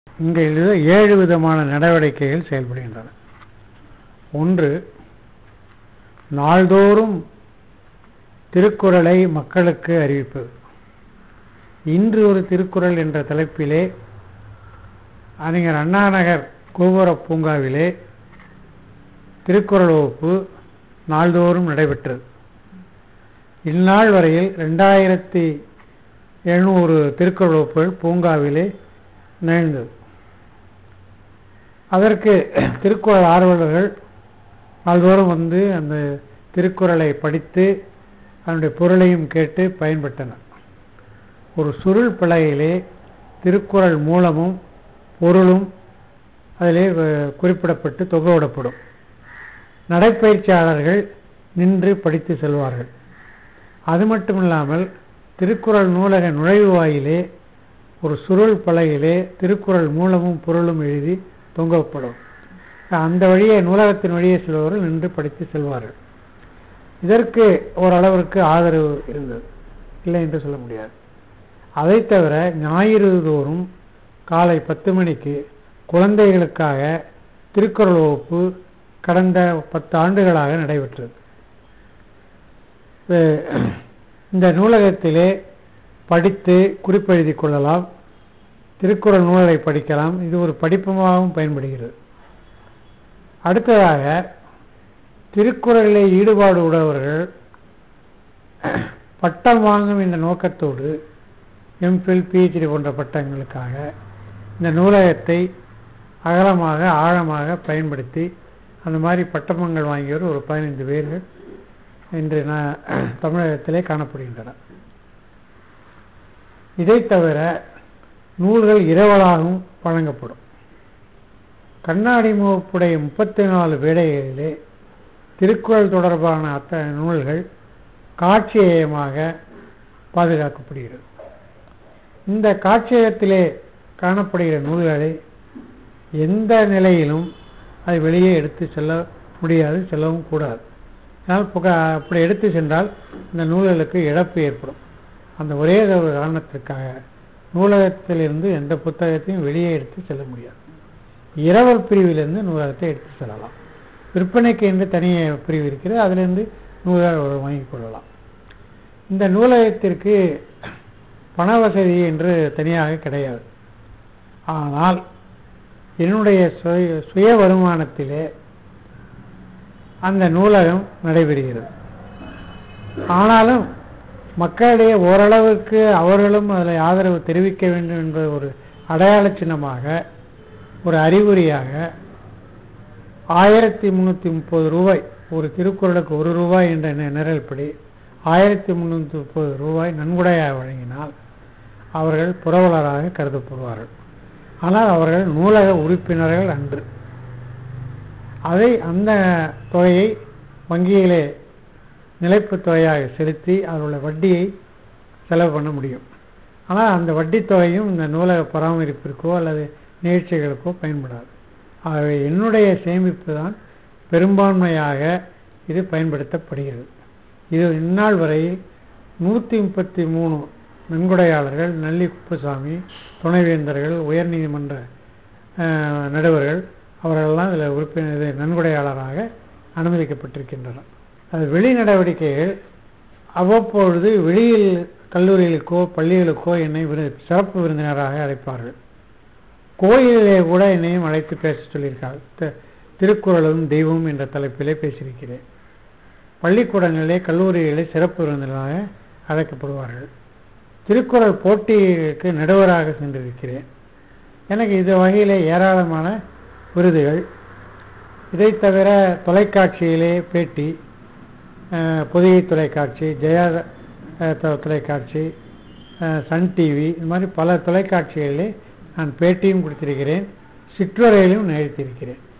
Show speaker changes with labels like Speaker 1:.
Speaker 1: இங்கே ஏழு விதமான நடவடிக்கைகள் செயல்படுகின்றன ஒன்று நாள்தோறும் திருக்குறளை மக்களுக்கு அறிவிப்பது இன்று ஒரு திருக்குறள் என்ற தலைப்பிலே அறிஞர் அண்ணாநகர் கோபுர பூங்காவிலே திருக்குறள் வகுப்பு நாள்தோறும் நடைபெற்றது இந்நாள் வரையில் ரெண்டாயிரத்தி எழுநூறு திருக்குறள் வகுப்புகள் பூங்காவிலே நிகழ்ந்தது அதற்கு திருக்குறள் ஆர்வலர்கள் நாள்தோறும் வந்து அந்த திருக்குறளை படித்து அதனுடைய பொருளையும் கேட்டு பயன்பட்டனர் ஒரு சுருள் பிழையிலே திருக்குறள் மூலமும் பொருளும் அதிலே குறிப்பிடப்பட்டு தொகைவிடப்படும் நடைப்பயிற்சியாளர்கள் நின்று படித்து செல்வார்கள் அது மட்டுமில்லாமல் திருக்குறள் நூலக நுழைவு வாயிலே ஒரு சுருள் பலகையிலே திருக்குறள் மூலமும் பொருளும் எழுதி தொங்கப்படும் அந்த வழியே நூலகத்தின் வழியே செல்பவர்கள் நின்று படித்து செல்வார்கள் இதற்கு ஓரளவிற்கு ஆதரவு இருந்தது இல்லை என்று சொல்ல முடியாது அதை தவிர ஞாயிறு தோறும் காலை பத்து மணிக்கு குழந்தைகளுக்காக திருக்குறள் வகுப்பு கடந்த பத்து ஆண்டுகளாக நடைபெற்றது இந்த நூலகத்திலே படித்து குறிப்பெழுதி கொள்ளலாம் திருக்குறள் நூலை படிக்கலாம் இது ஒரு படிப்பமாகவும் பயன்படுகிறது அடுத்ததாக திருக்குறளிலே ஈடுபாடு உடையவர்கள் பட்டம் வாங்கும் இந்த நோக்கத்தோடு எம்ஃபில் பிஹெச்டி போன்ற பட்டங்களுக்காக இந்த நூலகத்தை அகலமாக ஆழமாக பயன்படுத்தி அந்த மாதிரி பட்டமங்கள் வாங்கியவர் ஒரு பதினைந்து பேர்கள் இன்று தமிழகத்திலே காணப்படுகின்றன இதை தவிர நூல்கள் இரவலாகவும் வழங்கப்படும் கண்ணாடி முகப்புடைய முப்பத்தி நாலு வேடைகளிலே திருக்குறள் தொடர்பான அத்தனை நூல்கள் காட்சியமாக பாதுகாக்கப்படுகிறது இந்த காட்சியகத்திலே காணப்படுகிற நூல்களை எந்த நிலையிலும் அதை வெளியே எடுத்து செல்ல முடியாது செல்லவும் கூடாது ஆனால் புக அப்படி எடுத்து சென்றால் இந்த நூல்களுக்கு இழப்பு ஏற்படும் அந்த ஒரே ஒரு காரணத்திற்காக நூலகத்திலிருந்து எந்த புத்தகத்தையும் வெளியே எடுத்து செல்ல முடியாது இரவல் பிரிவிலிருந்து நூலகத்தை எடுத்து செல்லலாம் விற்பனைக்கு என்று தனிய பிரிவு இருக்கிறது அதிலிருந்து நூலகம் வாங்கிக் கொள்ளலாம் இந்த நூலகத்திற்கு பண வசதி என்று தனியாக கிடையாது ஆனால் என்னுடைய சுய சுய வருமானத்திலே அந்த நூலகம் நடைபெறுகிறது ஆனாலும் மக்களிடையே ஓரளவுக்கு அவர்களும் அதில் ஆதரவு தெரிவிக்க வேண்டும் என்ற ஒரு அடையாள சின்னமாக ஒரு அறிகுறியாக ஆயிரத்தி முந்நூற்றி முப்பது ரூபாய் ஒரு திருக்குறளுக்கு ஒரு ரூபாய் என்ற நிரல்படி ஆயிரத்தி முந்நூற்றி முப்பது ரூபாய் நன்கொடையாக வழங்கினால் அவர்கள் புரவலராக கருதப்படுவார்கள் ஆனால் அவர்கள் நூலக உறுப்பினர்கள் அன்று அதை அந்த தொகையை வங்கியிலே நிலைப்பு தொகையாக செலுத்தி அதனுடைய வட்டியை செலவு பண்ண முடியும் ஆனால் அந்த வட்டி தொகையும் இந்த நூலக பராமரிப்பிற்கோ அல்லது நிகழ்ச்சிகளுக்கோ பயன்படாது ஆகவே என்னுடைய சேமிப்பு தான் பெரும்பான்மையாக இது பயன்படுத்தப்படுகிறது இது இந்நாள் வரையில் நூற்றி முப்பத்தி மூணு நன்கொடையாளர்கள் நல்லி குப்புசாமி துணைவேந்தர்கள் உயர்நீதிமன்ற நடுவர்கள் அவர்களெல்லாம் இதில் உறுப்பினர் நன்கொடையாளராக அனுமதிக்கப்பட்டிருக்கின்றனர் அது வெளி நடவடிக்கைகள் அவ்வப்பொழுது வெளியில் கல்லூரிகளுக்கோ பள்ளிகளுக்கோ என்னை விரு சிறப்பு விருந்தினராக அழைப்பார்கள் கோயிலிலே கூட என்னையும் அழைத்து பேச சொல்லியிருக்கார்கள் திருக்குறளும் தெய்வம் என்ற தலைப்பிலே பேசியிருக்கிறேன் பள்ளிக்கூடங்களிலே கல்லூரிகளிலே சிறப்பு விருந்தினராக அழைக்கப்படுவார்கள் திருக்குறள் போட்டிக்கு நடுவராக சென்றிருக்கிறேன் எனக்கு இது வகையில் ஏராளமான விருதுகள் இதை தவிர தொலைக்காட்சியிலே பேட்டி புதிய தொலைக்காட்சி ஜெயா தொலைக்காட்சி சன் டிவி இது மாதிரி பல தொலைக்காட்சிகளிலே நான் பேட்டியும் கொடுத்திருக்கிறேன் சிற்றுரையிலும் நிகழ்த்தியிருக்கிறேன்